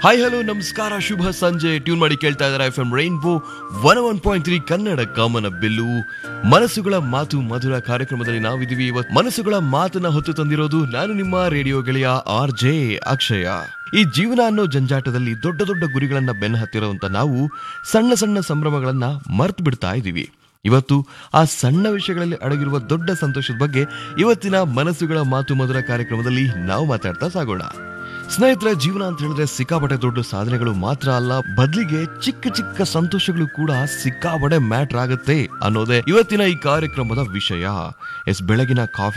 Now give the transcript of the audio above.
hi hello ನಮಸ್ಕಾರ ಶುಭ ಸಂಜೆ tune ಮಾಡಿ ಕೇಳ್ತಾ ಇದ್ದಾರೆ F M rainbow one one point three Kannada ಕಾಮನ ಬಿಲ್ಲು ಮನಸ್ಸುಗಳ ಮಾತು ಮಧುರ ಕಾರ್ಯಕ್ರಮದಲ್ಲಿ ನಾವಿದ್ದೀವಿ ಇವತ್ತು ಮನಸ್ಸುಗಳ ಮಾತನ್ನ ಹೊತ್ತು ತಂದಿರೋದು ನಾನು ನಿಮ್ಮ ರೇಡಿಯೋ ಗೆಳೆಯ ಆರ್ ಜೆ ಅಕ್ಷಯ ಈ ಜೀವನ ಅನ್ನೋ ಜಂಜಾಟದಲ್ಲಿ ದೊಡ್ಡ ದೊಡ್ಡ ಗುರಿಗಳನ್ನ ಬೆನ್ನ ಹತ್ತಿರುವಂತ ನಾವು ಸಣ್ಣ ಸಣ್ಣ ಸಂಭ್ರಮಗಳನ್ನ ಮರ್ತು ಬಿಡ್ತಾ ಇದ್ದೀವಿ ಇವತ್ತು ಆ ಸಣ್ಣ ವಿಷಯಗಳಲ್ಲಿ ಅಡಗಿರುವ ದೊಡ್ಡ ಸಂತೋಷದ ಬಗ್ಗೆ ಇವತ್ತಿನ ಮನಸ್ಸುಗಳ ಮಾತು ಮಧುರ ಕಾರ್ಯಕ್ರಮದಲ್ಲಿ ನಾವು ಮಾತಾಡ್ತಾ ಸಾಗೋಣ ಸ್ನೇಹಿತರ ಜೀವನ ಅಂತ ಹೇಳಿದ್ರೆ ಸಿಕ್ಕಾಪಟ್ಟೆ ದೊಡ್ಡ ಸಾಧನೆಗಳು ಮಾತ್ರ ಅಲ್ಲ ಬದಲಿಗೆ ಚಿಕ್ಕ ಚಿಕ್ಕ ಸಂತೋಷಗಳು ಕೂಡ ಸಿಕ್ಕಾಪಟ್ಟೆ ಮ್ಯಾಟ್ರ್ ಆಗುತ್ತೆ ಅನ್ನೋದೇ ಇವತ್ತಿನ ಈ ಕಾರ್ಯಕ್ರಮದ ವಿಷಯ ಎಸ್ ಬೆಳಗಿನ ಕಾಫಿ